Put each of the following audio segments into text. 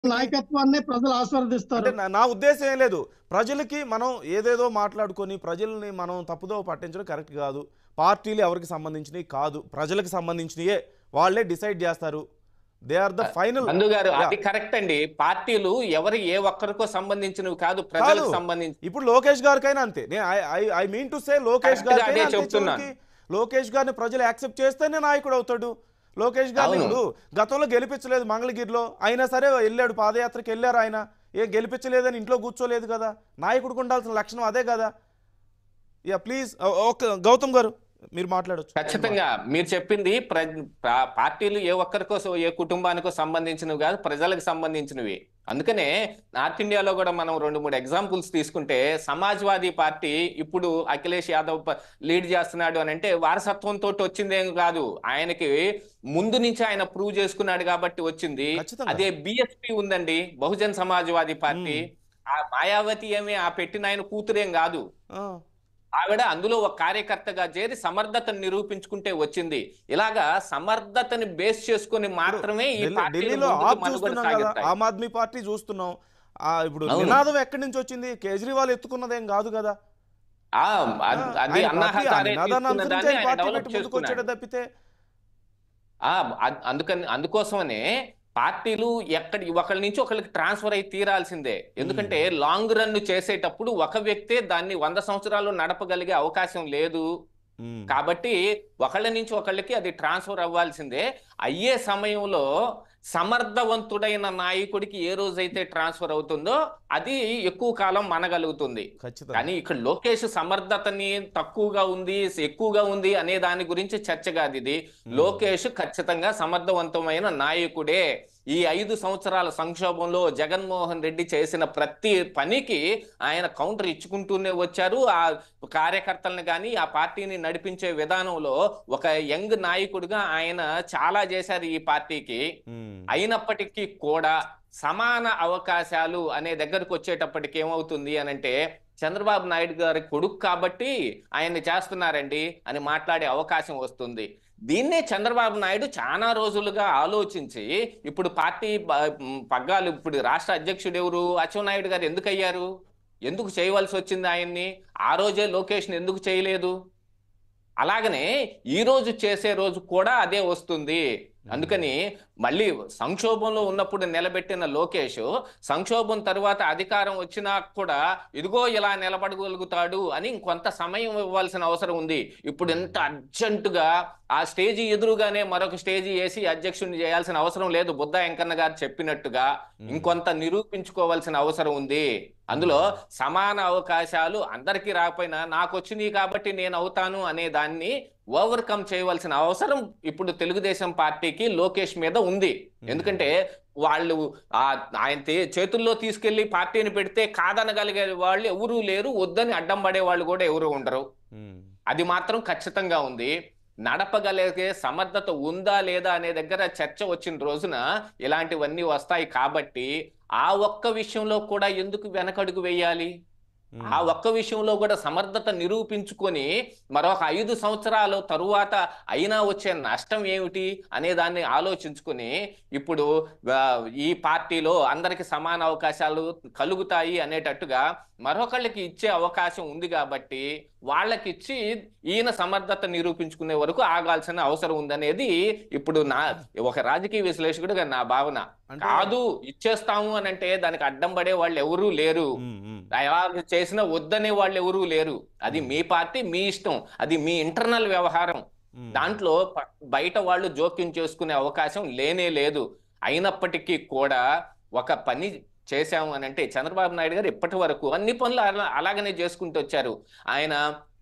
నాయకత్వాన్ని ప్రజలు అంటే ఆస్వాదిస్తారు నా- నా ఉద్దేశం ఏం లేదు ప్రజలకి మనం ఏదేదో మాట్లాడుకొని ప్రజల్ని మనం తప్పుదో పట్టించడం కరెక్ట్ కాదు పార్టీలు ఎవరికి సంబంధించినవి కాదు ప్రజలకు సంబంధించినయే వాళ్ళే డిసైడ్ చేస్తారు they are the final Bandhu గారు Yeah. అది కరెక్ట్ అండి పార్టీలు ఎవరు ఏ ఒక్కరికో సంబంధించినవి కాదు ప్రజలకు కాదు. సంబంధించి ఇప్పుడు లోకేష్ గారికైనా అంతే నేను I mean to say Lokesh Correct గా గారికైనా అదే అంతే చెప్తున్నాను. చివరికి లోకేష్ గారిని ప్రజలు యాక్సెప్ట్ చేస్తేనే నాయకుడు అవుతాడు లోకేష్ గారిని అవును. ఇప్పుడు గతంలో గెలిపించలేదు మంగళగిరిలో అయినా సరే వెళ్ళాడు పాదయాత్రకి వెళ్ళారు ఆయన ఏం గెలిపించలేదని ఇంట్లో కూర్చోలేదు కదా నాయకుడికి ఉండాల్సిన లక్షణం అదే కదా యా ప్లీజ్ ఓకే గౌతమ్ గారు మీరు మాట్లాడొచ్చు ఖచ్చితంగా మీరు చెప్పింది ప్ర- పా- పార్టీలు ఏ ఒక్కరికో సో- ఏ కుటుంబానికో సంబంధించినవి కాదు ప్రజలకు సంబంధించినవి అందుకనే నార్త్ ఇండియాలో కూడా మనం రెండు మూడు ఎగ్జాంపుల్స్ తీసుకుంటే సమాజ్వాదీ పార్టీ ఇప్పుడు అఖిలేష్ యాదవ్ ప- లీడ్ చేస్తున్నాడు అని అంటే వారసత్వంతో వచ్చిందేం కాదు ఆయనకి ముందు నుంచి ఆయన ప్రూవ్ చేసుకున్నాడు కాబట్టి వచ్చింది ఖచ్చితంగా. అదే బిఎస్పి ఉందండి బహుజన్ సమాజ్వాదీ పార్టీ ఆ మాయావతి ఏమి ఆ పెట్టిన ఆయన కూతురేం కాదు ఆ, ఆవిడ అందులో ఒక కార్యకర్తగా చేరి సమర్థతను నిరూపించుకుంటే వచ్చింది ఇలాగా సమర్థతని బేస్ చేసుకొని మాత్రమే ఈ ఢిల్లీ- పార్టీలు ఢిల్లీలో ముందుకు ఆప్ మనుగడ చూస్తున్నాం కదా సాగిస్తాయి. ఆమ్ ఆద్మీ పార్టీ చూస్తున్నాం ఆ, ఇప్పుడు అవును. నినాదం ఎక్కడి నుంచి వచ్చింది కేజ్రీవాల్ ఎత్తుకున్నదేం కాదు కదా ఆ, అద్- అది ఆయన అన్నా పార్టీ- ఆ హజారే నినాదాన్ని తీసుకున్న అనుసరించి దాన్ని ఆయన ఆయన పార్టీ డెవలప్ పెట్టి ముందుకు వచ్చాడే చేసుకున్నాడు. తప్పితే ఆ, అద్- అందుకని అందుకోసమనే పార్టీలు ఎక్కడి ఒకళ్ళ నుంచి ఒకళ్ళకి ట్రాన్స్ఫర్ అయి తీరాల్సిందే ఎందుకంటే లాంగ్ రన్ చేసేటప్పుడు ఒక వ్యక్తే దాన్ని వంద సంవత్సరాలు నడపగలిగే అవకాశం లేదు ఉమ్, కాబట్టి ఒకళ్ళ నుంచి ఒకళ్ళకి అది ట్రాన్స్ఫర్ అవ్వాల్సిందే అయ్యే సమయంలో సమర్థవంతుడైన నాయకుడికి ఏ రోజైతే ట్రాన్స్ఫర్ అవుతుందో అది ఎక్కువ కాలం మనగలుగుతుంది ఖచ్చితంగా కానీ ఇక్కడ లోకేష్ సమర్థతని తక్కువగా ఉంది ఎక్కువగా ఉంది అనే దాని గురించి చర్చ కాదు ఇది లోకేష్ ఖచ్చితంగా సమర్థవంతమైన నాయకుడే ఈ ఐదు సంవత్సరాల సంక్షోభంలో జగన్మోహన్ రెడ్డి చేసిన ప్రతి పనికి ఆయన కౌంటర్ ఇచ్చుకుంటూనే వచ్చారు ఆ కార్యకర్తలను కానీ ఆ పార్టీని నడిపించే విధానంలో ఒక యంగ్ నాయకుడిగా ఆయన చాలా చేశారు ఈ పార్టీకి ఉమ్, అయినప్పటికీ కూడా సమాన అవకాశాలు అనే దగ్గరకు వచ్చేటప్పటికి ఏమవుతుంది అని అంటే చంద్రబాబు నాయుడు గారి కొడుకు కాబట్టి ఆయన్ని చేస్తున్నారండి అని మాట్లాడే అవకాశం వస్తుంది దీన్నే చంద్రబాబు నాయుడు చాలా రోజులుగా ఆలోచించి ఇప్పుడు పార్టీ ప- పగ్గాలు ఇప్పుడు రాష్ట్ర అధ్యక్షుడు ఎవరు అచ్చెన్నాయుడు గారు ఎందుకు అయ్యారు ఎందుకు చేయవలసి వచ్చింది ఆయన్ని ఆ రోజే లోకేష్ని ఎందుకు చేయలేదు అలాగనే ఈ రోజు చేసే రోజు కూడా అదే వస్తుంది అందుకని మళ్ళీ సంక్షోభంలో ఉన్నప్పుడు నిలబెట్టిన లోకేష్ సంక్షోభం తరువాత అధికారం వచ్చినా కూడా ఇదిగో ఇలా నిలబడగలుగుతాడు అని ఇంకొంత సమయం ఇవ్వాల్సిన అవసరం ఉంది ఇప్పుడు ఎంత అర్జెంటుగా ఆ స్టేజీ ఎదురుగానే మరొక స్టేజీ వేసి అధ్యక్షుడిని చేయాల్సిన అవసరం లేదు బుద్ధ వెంకన్న గారు చెప్పినట్టుగా ఇంకొంత నిరూపించుకోవాల్సిన అవసరం ఉంది అందులో సమాన అవకాశాలు అందరికీ రాకపోయినా నాకు వచ్చినాయి కాబట్టి నేను అవుతాను అనే దాన్ని ఓవర్కమ్ చేయవలసిన అవసరం ఇప్పుడు తెలుగుదేశం పార్టీకి లోకేష్ మీద ఉంది ఎందుకంటే వాళ్ళు ఆ ఆయన తే- చేతుల్లో తీసుకెళ్లి పార్టీని పెడితే కాదనగలిగే వాళ్ళు ఎవరూ లేరు వద్దని అడ్డం పడే వాళ్ళు కూడా ఎవరు ఉండరు ఉమ్, అది మాత్రం ఖచ్చితంగా ఉంది నడపగలిగే సమర్థత ఉందా లేదా అనే దగ్గర చర్చ వచ్చిన రోజున ఇలాంటివన్నీ వస్తాయి కాబట్టి ఆ ఒక్క విషయంలో కూడా ఎందుకు వెనకడుగు వేయాలి ఉమ్. ఆ ఒక్క విషయంలో కూడా సమర్థత నిరూపించుకొని మరొక ఐదు సంవత్సరాల తరువాత అయినా వచ్చే నష్టం ఏమిటి అనే దాన్ని ఆలోచించుకొని ఇప్పుడు ఆ, ఈ పార్టీలో అందరికి సమాన అవకాశాలు కలుగుతాయి అనేటట్టుగా మరొకళ్ళకి ఇచ్చే అవకాశం ఉంది కాబట్టి వాళ్ళకి ఇచ్చి ఈయన సమర్థత నిరూపించుకునే వరకు ఆగాల్సిన అవసరం ఉందనేది ఇప్పుడు నా ఒక రాజకీయ విశ్లేషకుడిగా నా భావన అంటే- కాదు ఇచ్చేస్తాము అని అంటే దానికి అడ్డం పడే వాళ్ళు ఎవరూ లేరు ఉమ్, ఉమ్. ఎలా చేసిన వద్దనే వాళ్ళు ఎవరూ లేరు అది మీ పార్టీ మీ ఇష్టం అది మీ ఇంటర్నల్ వ్యవహారం ఉమ్. దాంట్లో ప- బయట వాళ్ళు జోక్యం చేసుకునే అవకాశం లేనే లేదు అయినప్పటికీ కూడా ఒక పని చేశాము అని అంటే చంద్రబాబు నాయుడు గారు ఇప్పటి వరకు అన్ని పనులు అలా- అలాగనే చేసుకుంటూ వచ్చారు ఆయన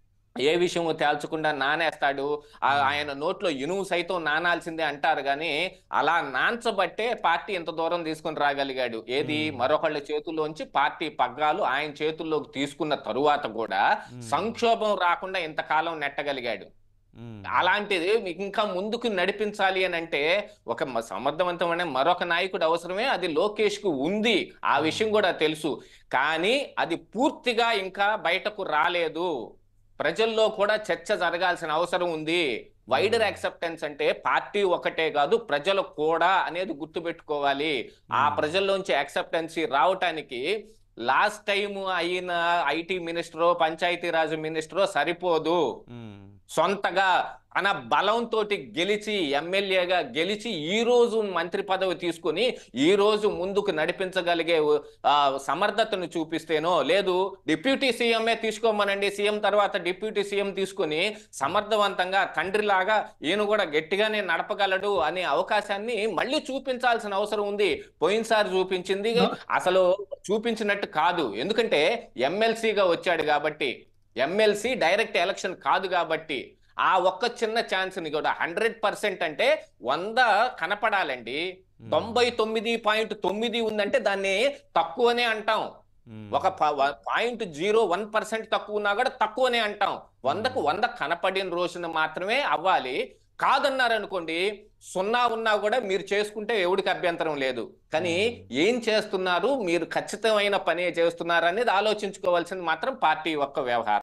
ఏ విషయము తేల్చకుండా నానేస్తాడు ఆ- ఆయన నోట్లో ఇనుము సైతం నానాల్సిందే అంటారు కానీ అలా నాంచబట్టే పార్టీ ఇంత దూరం తీసుకొని రాగలిగాడు ఏది మరొకళ్ళ చేతుల్లోంచి పార్టీ పగ్గాలు ఆయన చేతుల్లోకి తీసుకున్న తరువాత కూడా సంక్షోభం రాకుండా ఇంతకాలం నెట్టగలిగాడు ఉమ్. అలాంటిది మీకు ఇంకా ముందుకు నడిపించాలి అని అంటే ఒక మ- సమర్థవంతమైన మరొక నాయకుడు అవసరమే అది లోకేష్ కు ఉంది ఆ విషయం కూడా తెలుసు కానీ అది పూర్తిగా ఇంకా బయటకు రాలేదు ప్రజల్లో కూడా చర్చ జరగాల్సిన అవసరం ఉంది వైడర్ యాక్సెప్టెన్స్ అంటే పార్టీ ఒకటే కాదు ప్రజలు కూడా అనేది గుర్తుపెట్టుకోవాలి ఆ Hmm. ప్రజల్లోంచి యాక్సెప్టెన్సీ రావటానికి లాస్ట్ టైం అయిన ఐటీ మినిస్టరో పంచాయతీరాజ్ మినిస్టరో సరిపోదు ఉమ్, సొంతగా తన బలంతో గెలిచి ఎమ్మెల్యేగా గెలిచి ఈ రోజు మంత్రి పదవి తీసుకుని ఈ రోజు ముందుకు నడిపించగలిగే ఆ, సమర్థతను చూపిస్తేనో లేదు డిప్యూటీ సీఎంఏ తీసుకోమనండి సీఎం తర్వాత డిప్యూటీ సీఎం తీసుకుని సమర్థవంతంగా తండ్రిలాగా ఈయన కూడా గట్టిగానే నడపగలడు అనే అవకాశాన్ని మళ్ళీ చూపించాల్సిన అవసరం ఉంది పోయినసారి చూపించింది అసలు చూపించినట్టు కాదు ఎందుకంటే ఎమ్మెల్సీగా వచ్చాడు కాబట్టి ఎమ్మెల్సీ డైరెక్ట్ ఎలక్షన్ కాదు కాబట్టి ఆ ఒక్క చిన్న ఛాన్స్ ని కూడా హండ్రెడ్ పర్సెంట్ అంటే వంద కనపడాలండి ఉమ్, తొంభై తొమ్మిది పాయింట్ తొమ్మిది ఉందంటే దాన్ని తక్కువనే అంటాం ఉమ్, ఒక పాయింట్ జీరో వన్ పర్సెంట్ తక్కువ ఉన్నా కూడా తక్కువనే అంటాం వందకు వంద కనపడిన రోజున మాత్రమే అవ్వాలి కాదన్నారు అనుకోండి సున్నా ఉన్నా కూడా మీరు చేసుకుంటే ఎవడికి అభ్యంతరం లేదు కానీ ఏం చేస్తున్నారు మీరు ఖచ్చితమైన పనే చేస్తున్నారు అనేది ఆలోచించుకోవాల్సింది మాత్రం పార్టీ యొక్క వ్యవహారం